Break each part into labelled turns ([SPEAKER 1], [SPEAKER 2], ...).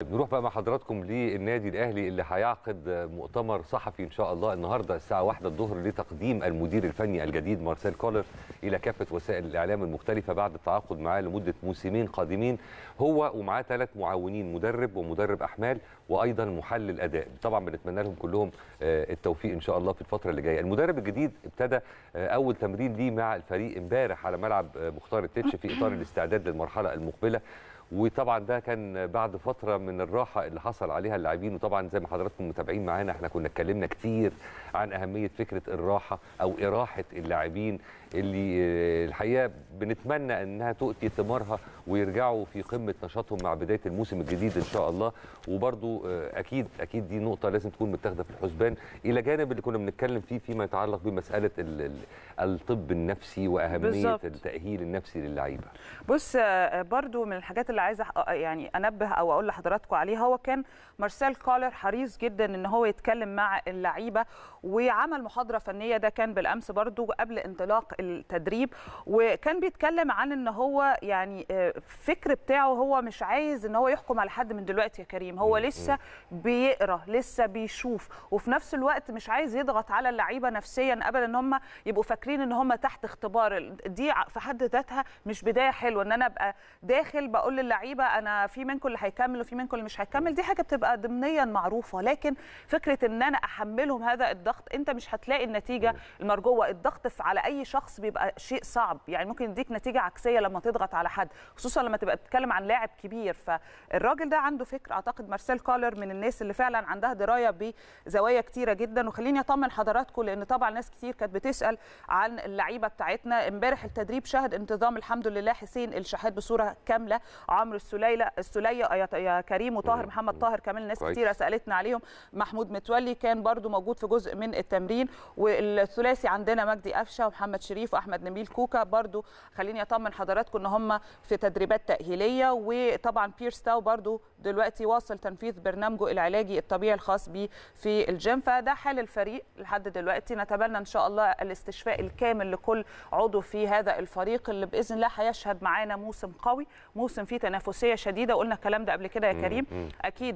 [SPEAKER 1] نروح بقى مع حضراتكم للنادي الاهلي اللي هيعقد مؤتمر صحفي ان شاء الله النهارده الساعه 1 الظهر لتقديم المدير الفني الجديد مارسيل كولر الى كافه وسائل الاعلام المختلفه بعد التعاقد معاه لمده موسمين قادمين هو ومعاه ثلاث معاونين مدرب ومدرب احمال وايضا محلل اداء طبعا بنتمنى لهم كلهم التوفيق ان شاء الله في الفتره اللي جايه المدرب الجديد ابتدى اول تمرين ليه مع الفريق امبارح على ملعب مختار التتش في اطار الاستعداد للمرحله المقبله وطبعا ده كان بعد فتره من الراحه اللي حصل عليها اللاعبين وطبعا زي ما حضراتكم متابعين معانا احنا كنا اتكلمنا كتير عن اهميه فكره الراحه او اراحه اللاعبين اللي الحقيقه بنتمنى انها تؤتي ثمارها ويرجعوا في قمه نشاطهم مع بدايه الموسم الجديد ان شاء الله وبرضو اكيد اكيد دي نقطه لازم تكون متاخده في الحسبان الى جانب اللي كنا بنتكلم فيه فيما يتعلق بمساله الطب النفسي واهميه بالزبط. التاهيل النفسي للعيبه
[SPEAKER 2] بص برضو من الحاجات اللي عايزه يعني انبه او اقول لحضراتكم عليها هو كان مارسيل كولر حريص جدا ان هو يتكلم مع اللعيبه وعمل محاضره فنيه ده كان بالامس برضو قبل انطلاق التدريب وكان بيتكلم عن ان هو يعني الفكر بتاعه هو مش عايز ان هو يحكم على حد من دلوقتي يا كريم هو لسه بيقرا لسه بيشوف وفي نفس الوقت مش عايز يضغط على اللعيبه نفسيا ابدا ان هم يبقوا فاكرين ان هم تحت اختبار دي في حد ذاتها مش بدايه حلوه ان انا ابقى داخل بقول للعيبه انا في منكم اللي هيكمل وفي منكم اللي مش هيكمل دي حاجه بتبقى ضمنيا معروفه لكن فكره ان انا احملهم هذا الضغط انت مش هتلاقي النتيجه المرجوه الضغط على اي شخص بيبقى شيء صعب يعني ممكن يديك نتيجه عكسيه لما تضغط على حد خصوصا لما تبقى بتتكلم عن لاعب كبير فالراجل ده عنده فكر اعتقد مارسيل كولر من الناس اللي فعلا عندها درايه بزوايا كتيره جدا وخليني اطمن حضراتكم لان طبعا ناس كتير كانت بتسال عن اللعيبه بتاعتنا امبارح التدريب شهد انتظام الحمد لله حسين الشحات بصوره كامله عمرو السليله السليه يا كريم وطاهر محمد طاهر كمان ناس كتيره سالتنا عليهم محمود متولي كان برده موجود في جزء من التمرين والثلاثي عندنا مجدي قفشه ومحمد شريف واحمد نبيل كوكا برده خليني اطمن حضراتكم ان هم في تدريبات تاهيليه وطبعا بيرس تاو برده دلوقتي واصل تنفيذ برنامجه العلاجي الطبيعي الخاص بيه في الجيم فده حال الفريق لحد دلوقتي نتمنى ان شاء الله الاستشفاء الكامل لكل عضو في هذا الفريق اللي باذن الله هيشهد معانا موسم قوي موسم فيه تنافسيه شديده قلنا الكلام ده قبل كده يا كريم اكيد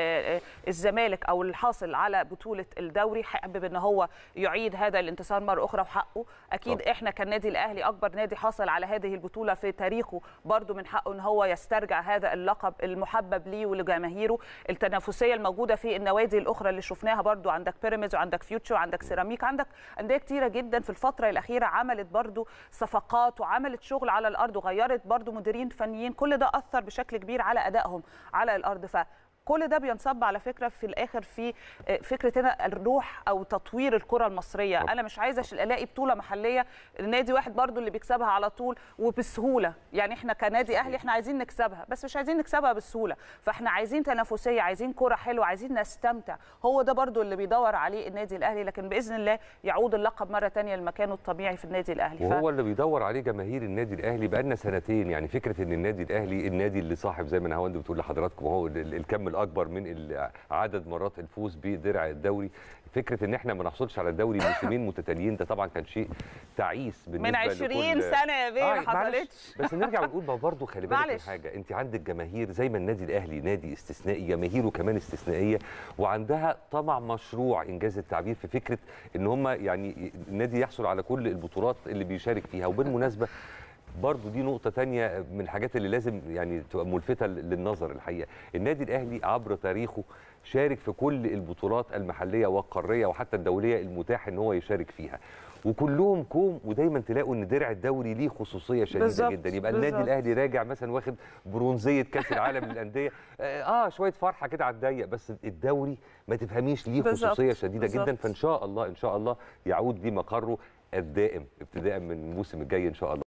[SPEAKER 2] الزمالك او الحاصل على بطوله الدوري حابب ان هو يعيد هذا الانتصار مره اخرى وحقه اكيد طب. احنا كالنادي الاهلي اكبر نادي حصل على هذه البطوله في تاريخه برده من حقه ان هو يسترجع هذا اللقب المحبب ليه ولجماهيره التنافسيه الموجوده في النوادي الاخرى اللي شفناها برده عندك بيراميدز وعندك فيوتشر وعندك سيراميك عندك انديه كتيره جدا في الفتره الاخيره عملت برده صفقات وعملت شغل على الارض وغيرت برده مديرين فنيين كل ده اثر بشكل كبير على ادائهم على الارض ف كل ده بينصب على فكره في الاخر في فكره هنا الروح او تطوير الكره المصريه طب. انا مش عايزه الاقي بطوله محليه نادي واحد برضو اللي بيكسبها على طول وبسهوله يعني احنا كنادي اهلي احنا عايزين نكسبها بس مش عايزين نكسبها بسهوله فاحنا عايزين تنافسيه عايزين كره حلوه عايزين نستمتع هو ده برضو اللي بيدور عليه النادي الاهلي لكن باذن الله يعود اللقب مره ثانيه لمكانه الطبيعي في النادي الاهلي
[SPEAKER 1] وهو ف... اللي بيدور عليه جماهير النادي الاهلي بقالنا سنتين يعني فكره ان النادي الاهلي النادي اللي صاحب زي ما نهاوند بتقول لحضراتكم هو الكم الاكبر من عدد مرات الفوز بدرع الدوري فكره ان احنا ما نحصلش على الدوري موسمين متتاليين ده طبعا كان شيء تعيس بالنسبه
[SPEAKER 2] من 20 لكل... سنه يا بيه آه ما حصلتش
[SPEAKER 1] بس نرجع ونقول ما برضه خلي بالك من حاجه انت عندك جماهير زي ما النادي الاهلي نادي استثنائي جماهيره كمان استثنائيه وعندها طمع مشروع انجاز التعبير في فكره ان هم يعني النادي يحصل على كل البطولات اللي بيشارك فيها وبالمناسبه برضو دي نقطة تانية من الحاجات اللي لازم يعني تبقى ملفتة للنظر الحقيقة النادي الأهلي عبر تاريخه شارك في كل البطولات المحلية والقارية وحتى الدولية المتاح ان هو يشارك فيها وكلهم كوم ودايما تلاقوا ان درع الدوري ليه خصوصيه شديده بالزبط. جدا يبقى بالزبط. النادي الاهلي راجع مثلا واخد برونزيه كاس العالم للانديه اه شويه فرحه كده على الضيق بس الدوري ما تفهميش ليه بالزبط. خصوصيه شديده بالزبط. جدا فان شاء الله ان شاء الله يعود لمقره الدائم ابتداء من الموسم الجاي ان شاء الله